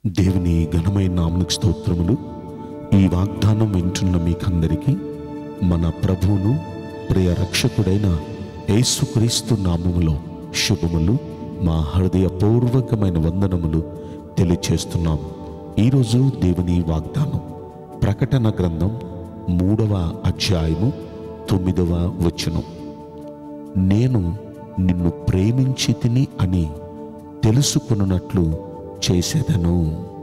దేవుని ఘనమైన నామనికి స్తోత్రములు ఈ వాగ్దానం వింటున్న మీకందరికీ మన ప్రభువును ప్రియ రక్షకుడైన యేసుక్రీస్తు నామములో శుభములు మా హృదయపూర్వకమైన వందనములు తెలియచేస్తున్నాం ఈరోజు దేవుని వాగ్దానం ప్రకటన గ్రంథం మూడవ అధ్యాయము తొమ్మిదవ వచనం నేను నిన్ను ప్రేమించి తిని అని తెలుసుకొనున్నట్లు చేసేదను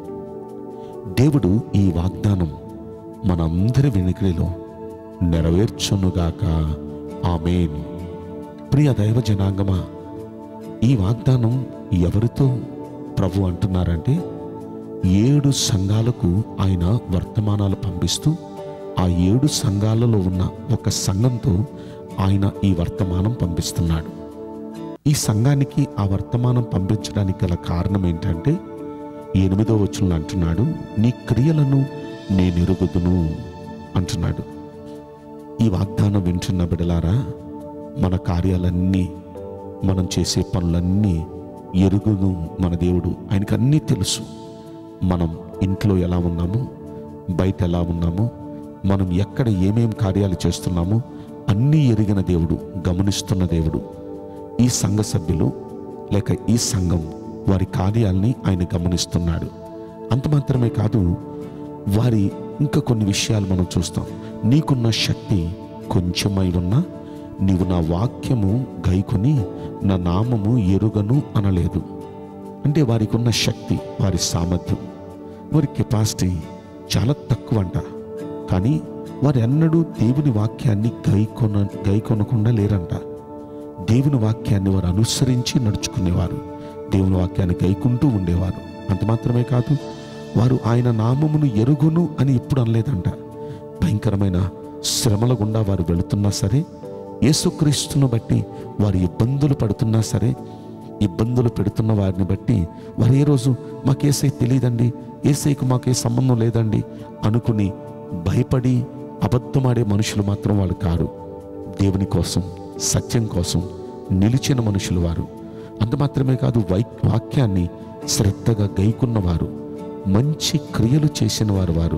దేవుడు ఈ వాగ్దానం మనందరి వెనుకలో నెరవేర్చునుగాక ఆమెన్ ప్రియ దైవ జనాంగమా ఈ వాగ్దానం ఎవరితో ప్రభు అంటున్నారంటే ఏడు సంఘాలకు ఆయన వర్తమానాలు పంపిస్తూ ఆ ఏడు సంఘాలలో ఉన్న ఒక సంఘంతో ఆయన ఈ వర్తమానం పంపిస్తున్నాడు ఈ సంఘానికి ఆ వర్తమానం పంపించడానికి గల కారణం ఏంటంటే ఎనిమిదో వచనంలో అంటున్నాడు నీ క్రియలను నేను ఎరుగుదును అంటున్నాడు ఈ వాగ్దానం వింటున్న బిడలారా మన కార్యాలన్నీ మనం చేసే పనులన్నీ ఎరుగును మన దేవుడు ఆయనకు అన్నీ తెలుసు మనం ఇంట్లో ఎలా ఉన్నామో బయట ఎలా ఉన్నామో మనం ఎక్కడ ఏమేం కార్యాలు చేస్తున్నామో అన్నీ ఎరిగిన దేవుడు గమనిస్తున్న దేవుడు ఈ సంఘ సభ్యులు లేక ఈ సంఘం వారి కార్యాల్ని ఆయన గమనిస్తున్నాడు అంత మాత్రమే కాదు వారి ఇంకా కొన్ని విషయాలు మనం చూస్తాం నీకున్న శక్తి కొంచెమై ఉన్నా నీవు నా వాక్యము గైకొని నా నామము ఎరుగను అనలేదు అంటే వారికి ఉన్న శక్తి వారి సామర్థ్యం వారి కెపాసిటీ చాలా తక్కువ అంట కానీ వారు ఎన్నడూ దేవుని వాక్యాన్ని గైకొన గైకొనకుండా లేరంట దేవుని వాక్యాన్ని వారు అనుసరించి నడుచుకునేవారు దేవుని వాక్యాన్ని గైకుంటూ ఉండేవారు అంత మాత్రమే కాదు వారు ఆయన నామమును ఎరుగును అని ఎప్పుడు అనలేదంట భయంకరమైన శ్రమల గుండా వారు వెళుతున్నా సరే యేసుక్రీస్తును బట్టి వారు ఇబ్బందులు పడుతున్నా సరే ఇబ్బందులు పెడుతున్న వారిని బట్టి వారు ఏ రోజు మాకేసై తెలియదండి ఏసైకు మాకే సంబంధం లేదండి అనుకుని భయపడి అబద్ధమాడే మనుషులు మాత్రం వాళ్ళు కారు దేవుని కోసం సత్యం కోసం నిలిచిన మనుషులు వారు అంత మాత్రమే కాదు వై వాక్యాన్ని శ్రద్ధగా గైకున్నవారు మంచి క్రియలు చేసిన వారు వారు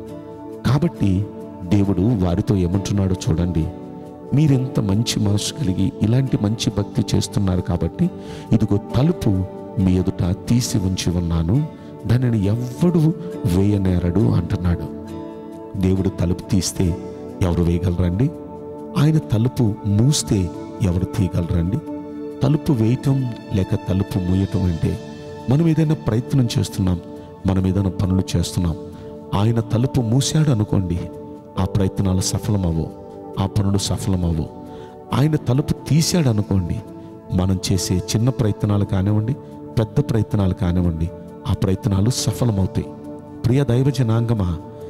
కాబట్టి దేవుడు వారితో ఏమంటున్నాడో చూడండి మీరెంత మంచి మనసు కలిగి ఇలాంటి మంచి భక్తి చేస్తున్నారు కాబట్టి ఇదిగో తలుపు మీ ఎదుట తీసి ఉంచి ఉన్నాను దానిని ఎవ్వడు వేయనేరడు అంటున్నాడు దేవుడు తలుపు తీస్తే ఎవరు వేయగలరండి ఆయన తలుపు మూస్తే ఎవరు తీయగలరండి తలుపు వేయటం లేక తలుపు మూయటం అంటే మనం ఏదైనా ప్రయత్నం చేస్తున్నాం మనం ఏదైనా పనులు చేస్తున్నాం ఆయన తలుపు మూసాడు అనుకోండి ఆ ప్రయత్నాలు సఫలమవ్వు ఆ పనులు సఫలమవ్వు ఆయన తలుపు తీశాడు అనుకోండి మనం చేసే చిన్న ప్రయత్నాలు కానివ్వండి పెద్ద ప్రయత్నాలు కానివ్వండి ఆ ప్రయత్నాలు సఫలమవుతాయి ప్రియ దైవ జనాంగమా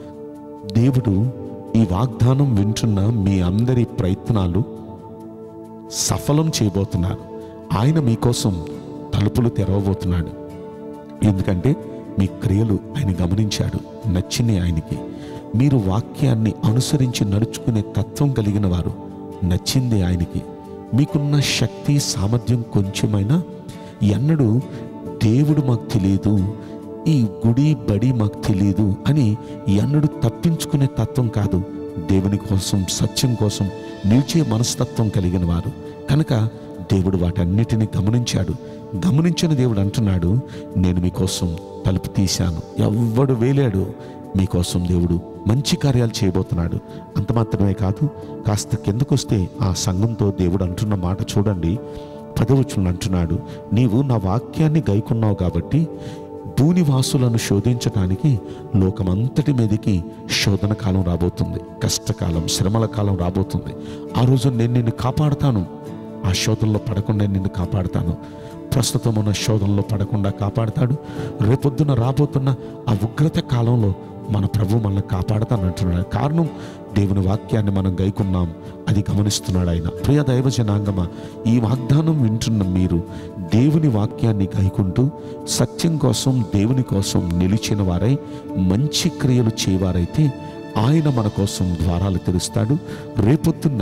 దేవుడు ఈ వాగ్దానం వింటున్న మీ అందరి ప్రయత్నాలు సఫలం చేయబోతున్నారు ఆయన మీకోసం తలుపులు తెరవబోతున్నాడు ఎందుకంటే మీ క్రియలు ఆయన గమనించాడు నచ్చింది ఆయనకి మీరు వాక్యాన్ని అనుసరించి నడుచుకునే తత్వం కలిగిన వారు నచ్చింది ఆయనకి మీకున్న శక్తి సామర్థ్యం కొంచెమైనా ఎన్నడూ దేవుడు మాకు తెలియదు ఈ గుడి బడి మాకు తెలియదు అని ఎన్నడూ తప్పించుకునే తత్వం కాదు దేవుని కోసం సత్యం కోసం నిలిచే మనస్తత్వం కలిగిన వారు కనుక దేవుడు వాటన్నిటిని గమనించాడు గమనించిన దేవుడు అంటున్నాడు నేను మీకోసం తలుపు తీశాను ఎవ్వడు వేలాడు మీకోసం దేవుడు మంచి కార్యాలు చేయబోతున్నాడు అంత మాత్రమే కాదు కాస్త కిందకొస్తే ఆ సంఘంతో దేవుడు అంటున్న మాట చూడండి పదవచులు అంటున్నాడు నీవు నా వాక్యాన్ని గైకున్నావు కాబట్టి భూనివాసులను శోధించటానికి లోకమంతటి మీదకి శోధన కాలం రాబోతుంది కష్టకాలం శ్రమల కాలం రాబోతుంది ఆ రోజు నేను నిన్ను కాపాడుతాను ఆ శోధనలో పడకుండా నిన్ను కాపాడుతాను ప్రస్తుతం ఉన్న శోధనలో పడకుండా కాపాడుతాడు రేపొద్దున రాబోతున్న ఆ ఉగ్రత కాలంలో మన ప్రభు మనల్ని కాపాడతానంటున్నాడు కారణం దేవుని వాక్యాన్ని మనం గైకున్నాం అది గమనిస్తున్నాడు ఆయన ప్రియ దైవ జనాంగమ ఈ వాగ్దానం వింటున్న మీరు దేవుని వాక్యాన్ని గైకుంటూ సత్యం కోసం దేవుని కోసం నిలిచిన వారై మంచి క్రియలు చేయవారైతే ఆయన మన కోసం ద్వారాలు తెరుస్తాడు రేపొద్దున్న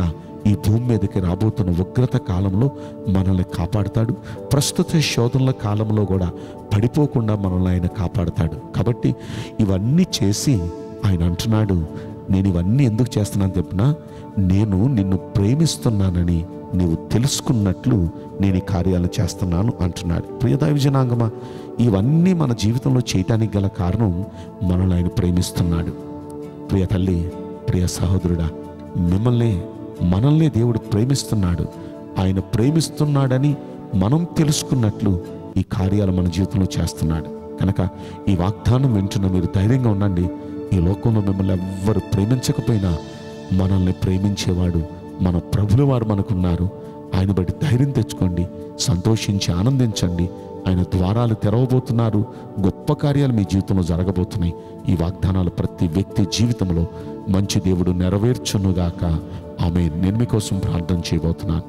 ఈ భూమి మీదకి రాబోతున్న ఉగ్రత కాలంలో మనల్ని కాపాడుతాడు ప్రస్తుత శోధనల కాలంలో కూడా పడిపోకుండా మనల్ని ఆయన కాపాడుతాడు కాబట్టి ఇవన్నీ చేసి ఆయన అంటున్నాడు నేను ఇవన్నీ ఎందుకు చేస్తున్నాను చెప్పినా నేను నిన్ను ప్రేమిస్తున్నానని నీవు తెలుసుకున్నట్లు నేను ఈ కార్యాలు చేస్తున్నాను అంటున్నాడు ప్రియదైవ జనాంగమా ఇవన్నీ మన జీవితంలో చేయటానికి గల కారణం మనల్ని ఆయన ప్రేమిస్తున్నాడు ప్రియ తల్లి ప్రియ సహోదరుడా మిమ్మల్ని మనల్ని దేవుడు ప్రేమిస్తున్నాడు ఆయన ప్రేమిస్తున్నాడని మనం తెలుసుకున్నట్లు ఈ కార్యాలు మన జీవితంలో చేస్తున్నాడు కనుక ఈ వాగ్దానం వింటున్న మీరు ధైర్యంగా ఉండండి ఈ లోకంలో మిమ్మల్ని ఎవ్వరు ప్రేమించకపోయినా మనల్ని ప్రేమించేవాడు మన ప్రభుల వారు మనకున్నారు ఆయన బట్టి ధైర్యం తెచ్చుకోండి సంతోషించి ఆనందించండి ఆయన ద్వారాలు తెరవబోతున్నారు గొప్ప కార్యాలు మీ జీవితంలో జరగబోతున్నాయి ఈ వాగ్దానాలు ప్రతి వ్యక్తి జీవితంలో మంచి దేవుడు నెరవేర్చునుగాక ఆమె నేను మీకోసం ప్రార్థన చేయబోతున్నాను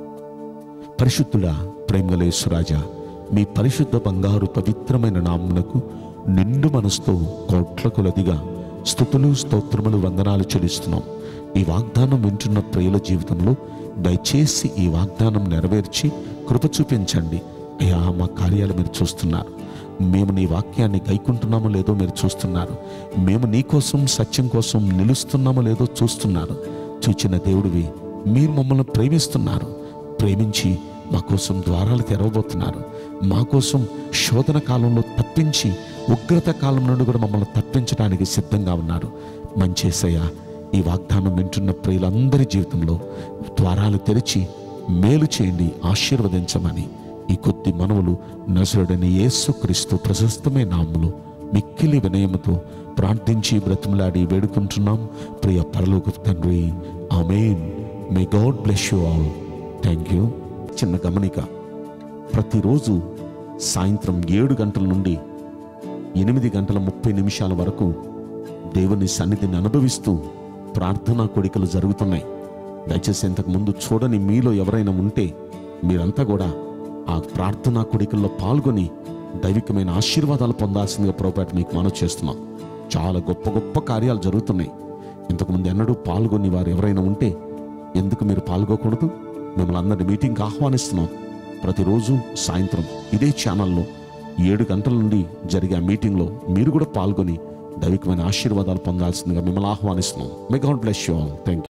పరిశుద్ధుడా ప్రేమలేశ్వరాజా మీ పరిశుద్ధ బంగారు పవిత్రమైన నామునకు నిండు మనసుతో కోట్ల కొలదిగా స్థుతులు స్తోత్రములు వందనాలు చెల్లిస్తున్నాం ఈ వాగ్దానం వింటున్న ప్రియుల జీవితంలో దయచేసి ఈ వాగ్దానం నెరవేర్చి కృప చూపించండి అయ్యా మా కార్యాలు మీరు చూస్తున్నారు మేము నీ వాక్యాన్ని గైకుంటున్నామో లేదో మీరు చూస్తున్నారు మేము నీ కోసం సత్యం కోసం నిలుస్తున్నామో లేదో చూస్తున్నారు చూచిన దేవుడివి మీరు మమ్మల్ని ప్రేమిస్తున్నారు ప్రేమించి మా కోసం ద్వారాలు తెరవబోతున్నారు మా కోసం శోధన కాలంలో తప్పించి ఉగ్రత కాలం నుండి కూడా మమ్మల్ని తప్పించడానికి సిద్ధంగా ఉన్నారు మంచేసయ్య ఈ వాగ్దానం వింటున్న ప్రియులందరి జీవితంలో ద్వారాలు తెరిచి మేలు చేయండి ఆశీర్వదించమని ఈ కొద్ది మనవులు నజరుడని యేసుక్రీస్తు ప్రశస్తమైన నామములో మిక్కిలి వినయముతో ప్రార్థించి బ్రతిమలాడి వేడుకుంటున్నాం ప్రియ పరలోక తండ్రి amen may God bless you all thank you చిన్న గమనిక ప్రతిరోజు సాయంత్రం ఏడు గంటల నుండి ఎనిమిది గంటల ముప్పై నిమిషాల వరకు దేవుని సన్నిధిని అనుభవిస్తూ ప్రార్థనా కోడికలు జరుగుతున్నాయి దయచేసి ఇంతకు ముందు చూడని మీలో ఎవరైనా ఉంటే మీరంతా కూడా ఆ ప్రార్థనా కోడికల్లో పాల్గొని దైవికమైన ఆశీర్వాదాలు పొందాల్సిందిగా పొరపాటు మీకు మనవి చేస్తున్నాం చాలా గొప్ప గొప్ప కార్యాలు జరుగుతున్నాయి ఇంతకుముందు ఎన్నడూ పాల్గొని వారు ఎవరైనా ఉంటే ఎందుకు మీరు పాల్గొకూడదు మిమ్మల్ని అందరి మీటింగ్కి ఆహ్వానిస్తున్నాం ప్రతిరోజు సాయంత్రం ఇదే ఛానల్లో ఏడు గంటల నుండి జరిగే ఆ మీటింగ్లో మీరు కూడా పాల్గొని దైవికమైన ఆశీర్వాదాలు పొందాల్సిందిగా మిమ్మల్ని ఆహ్వానిస్తున్నాం may God bless you all thank